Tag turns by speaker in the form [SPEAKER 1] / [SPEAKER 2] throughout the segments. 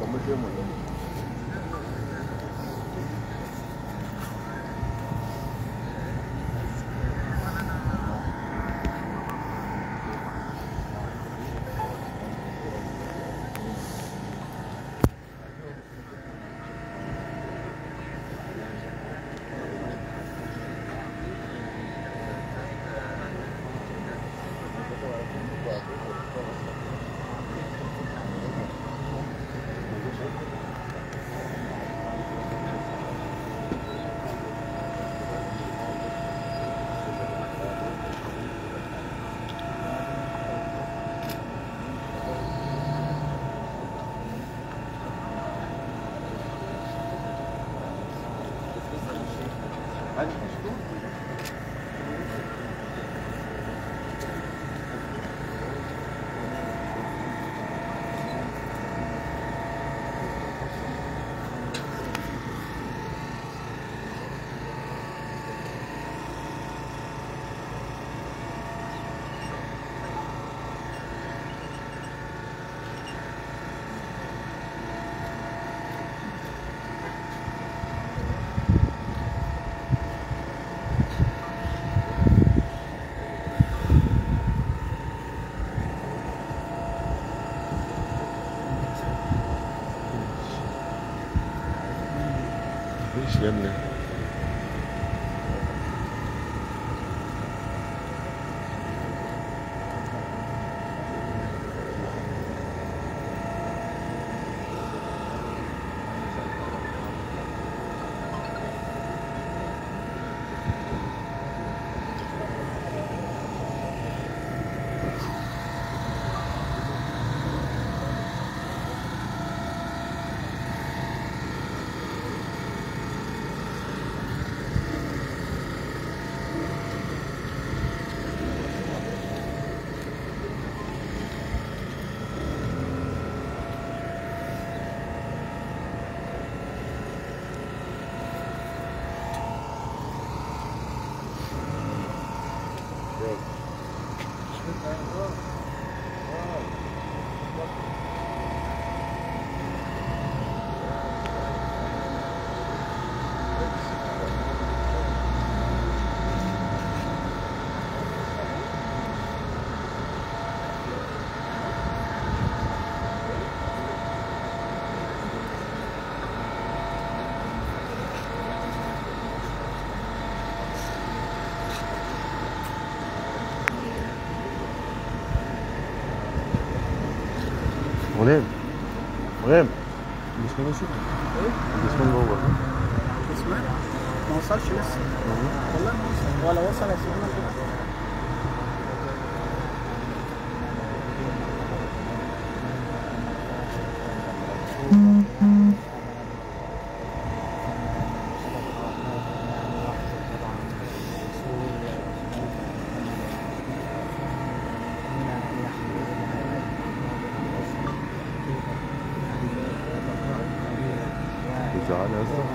[SPEAKER 1] مفيش يا ابني منام منام الجسم ماشي الجسم جوه
[SPEAKER 2] اسمع ما وصلش لسه والله ما وصل ولا وصل هيسيبنا كده
[SPEAKER 1] بيزعل يا اسطى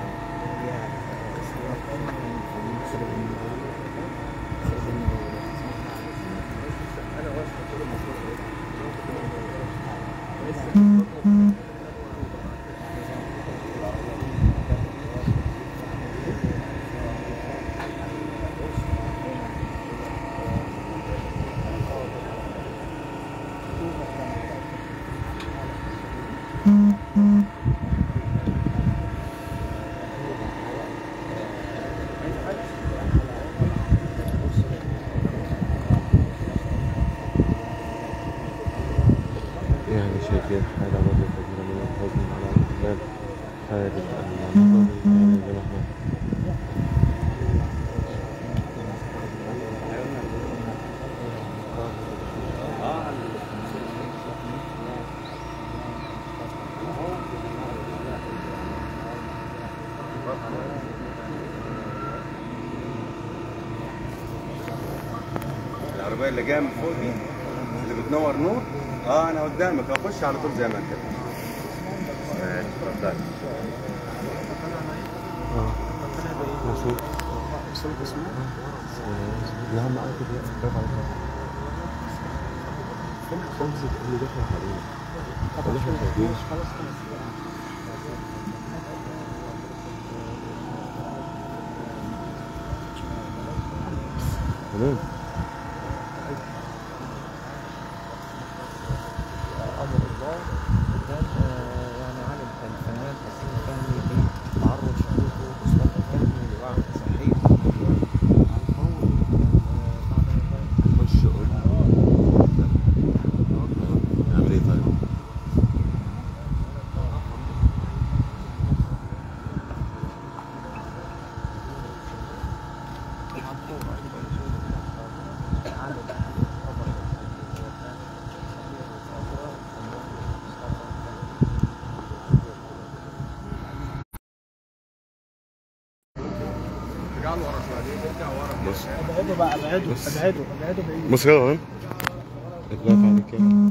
[SPEAKER 1] يعني شايفين حالة برضه كبيرة من الحزن على الإقبال حالة المنظر يعني زي ما احنا
[SPEAKER 3] العربية اللي جاية من فوق دي اللي بتنور نور اه انا قدامك اخش على طول زي ما انت ماشي اتفضل
[SPEAKER 1] اه مبسوط
[SPEAKER 2] وصلت اسمه
[SPEAKER 1] لا هم عارف كده برافو عليك خمسة اللي دخل حبيبي والله احنا خارجين
[SPEAKER 2] خلاص خلاص
[SPEAKER 1] تمام
[SPEAKER 4] امر الله كان آه، يعني علم الفنان حسين فهمي بتعرض شهوته مصطفى فهمي لوعي صحيح عن فور آه، بعد ما كان
[SPEAKER 1] خش قول نعمل ايه طيب؟ بص
[SPEAKER 2] ابعدوا بقى ابعدوا
[SPEAKER 1] بص.
[SPEAKER 2] ابعدوا ابعدوا بعيد
[SPEAKER 1] بص كده فاهم؟ اطلعت عليك كده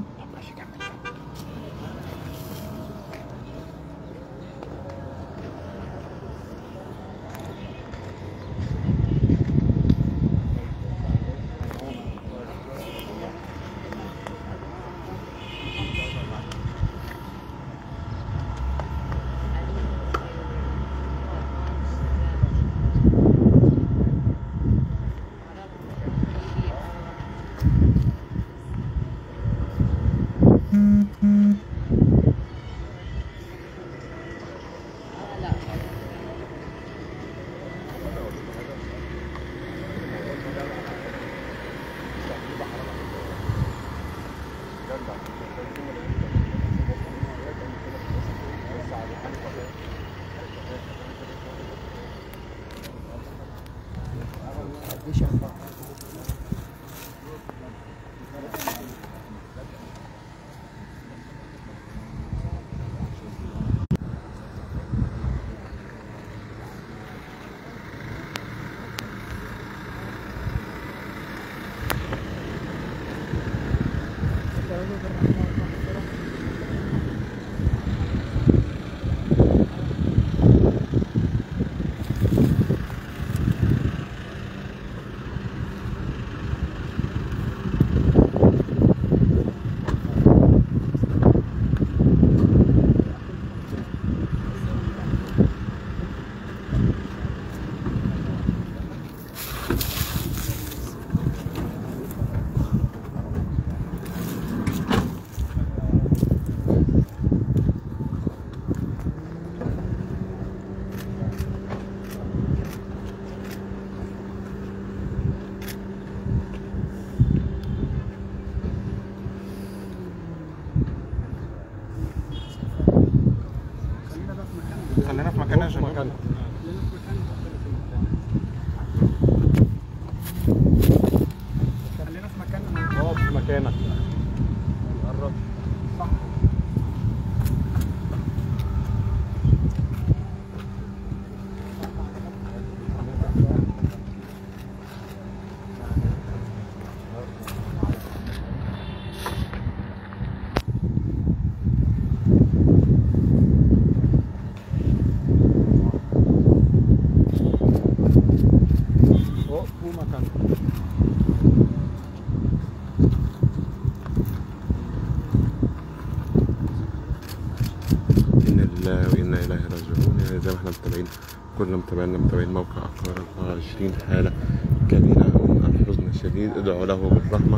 [SPEAKER 2] خلينا في مكاننا خلينا في مكاننا خلينا في مكاننا
[SPEAKER 1] اقف في مكانك قرب
[SPEAKER 2] صح
[SPEAKER 1] اقف في مكانك إنا لله وإنا إليه راجعون يعني زي ما احنا متابعين كل متابعينا متابعين موقع عقار 24 حالة كبيرة ومن الحزن الشديد ادعوا له بالرحمة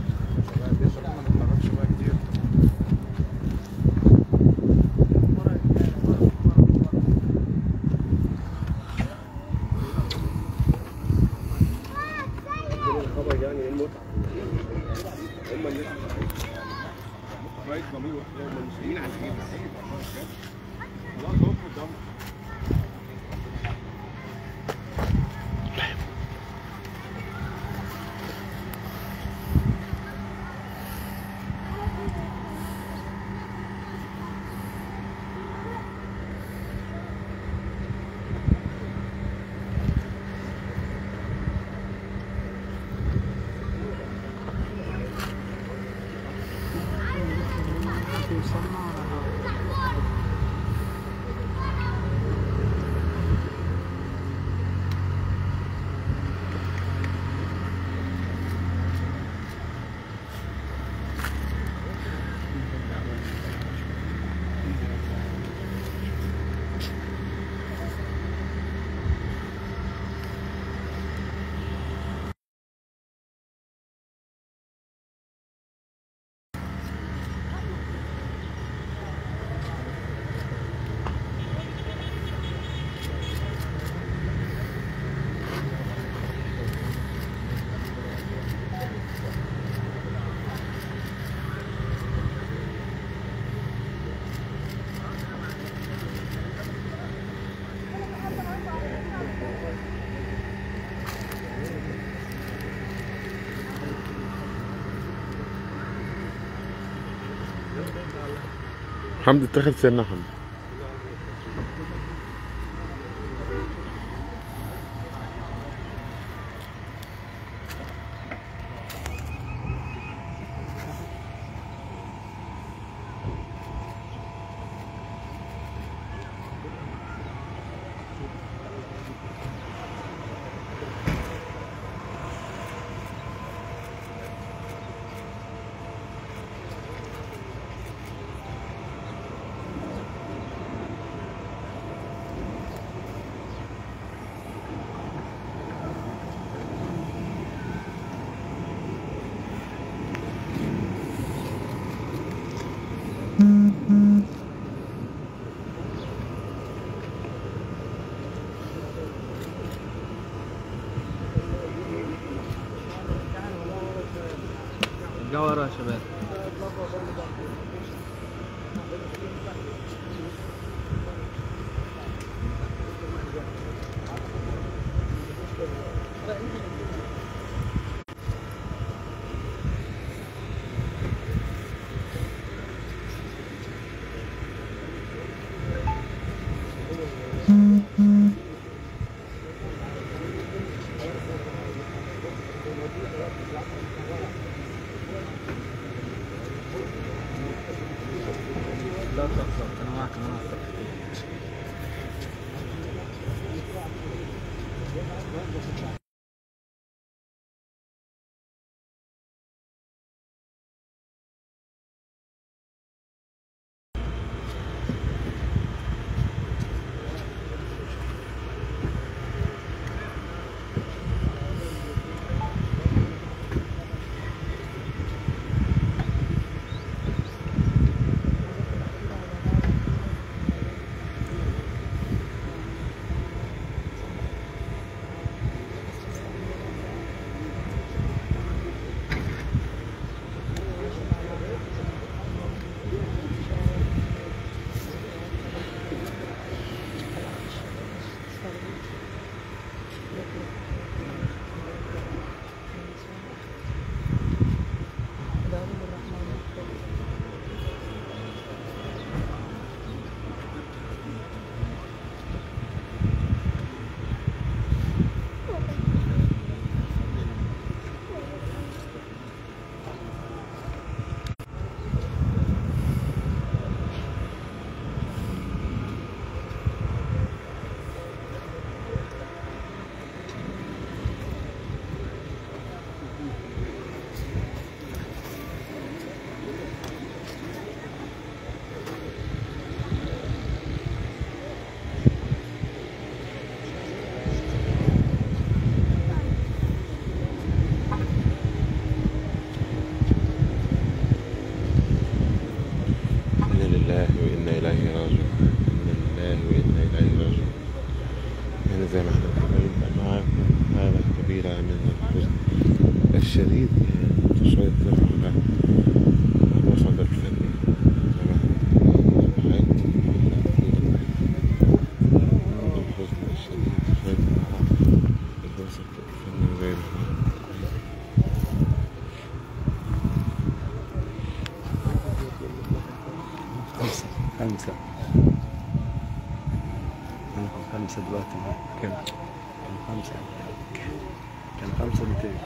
[SPEAKER 1] حمدي اتاخد سنة حمدي
[SPEAKER 4] ارجعوا ورا يا شباب لا تخسر انا معك انا معك
[SPEAKER 1] إنا لله وإنا إليه راجعون إنا لله وإنا إليه راجعون يعني زي ما احنا بنتكلم معاكم حالة كبيرة من الحزن الشديد يعني تسيطر على الوسط الفني زي ما احنا معاكم الحزن الشديد تسيطر على الوسط الفني زي ما احنا
[SPEAKER 3] خمسة خمسة رقم خمسة دلوقتي كم؟ كان خمسة كان خمسة ميتين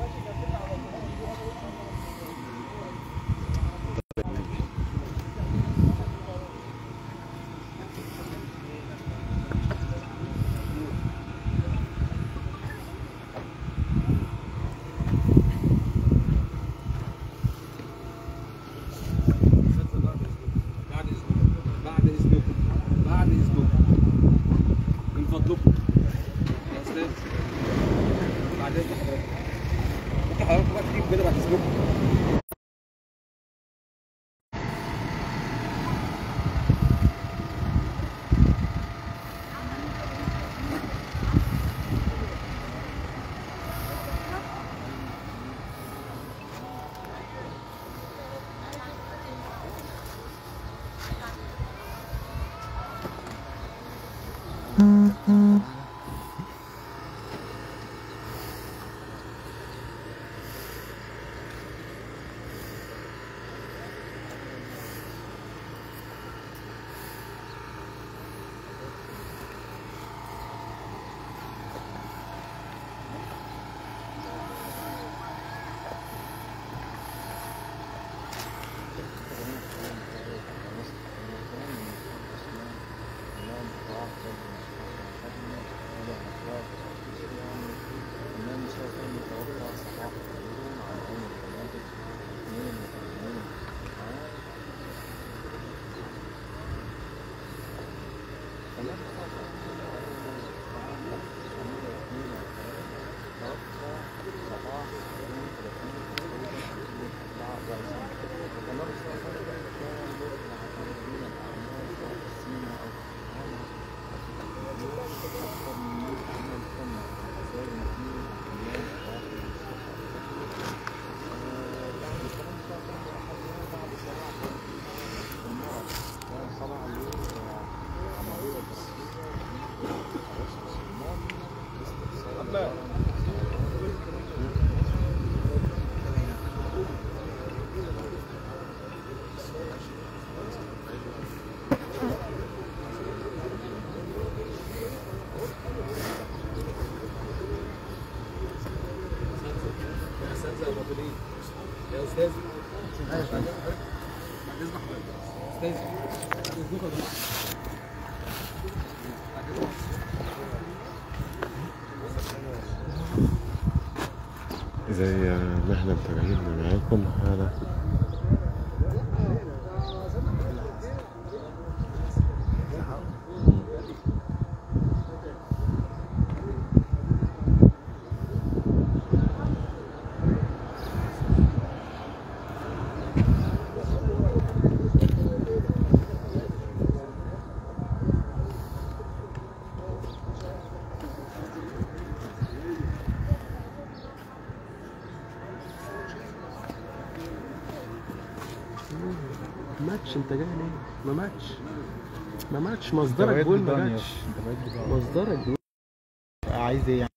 [SPEAKER 5] بعد اذنكم بعد اذنكم بعد اذنكم من فضلكم يا استاذ بعد اذن حضرتك ممكن حضرتك بقى تجيب كده بعد اذنكم
[SPEAKER 4] برضه خدمة ولا أخلاق يعني الفنان سوف يتوفى صباح اليوم عن عمر الفنادق 82 عام فنان توفى صباح يوم 30 أكتوبر 24 وكمان سوف كان له العديد من الأعمال سواء في السينما أو في الدراما أو في التلفزيون أكثر من 100 عمل فني ساهم فيه الفنان الراحل مصطفى الفتوي آه، بعد كمان سافر أحدنا بعد صراع في المرض كان خضع لعملية جراحية في أغسطس الماضي لاستئصال
[SPEAKER 5] يا اساتذه الموجودين يا استاذ بعد اذن حضرتك استاذ بعد اذنكم يا جماعه بعد اذنكم
[SPEAKER 1] زي ما احنا متابعين معاكم على
[SPEAKER 2] ماتش انت جاي ليه؟ ما ماتش ما ماتش مصدرك جول ما جاتش مصدرك جول عايز ايه يعني؟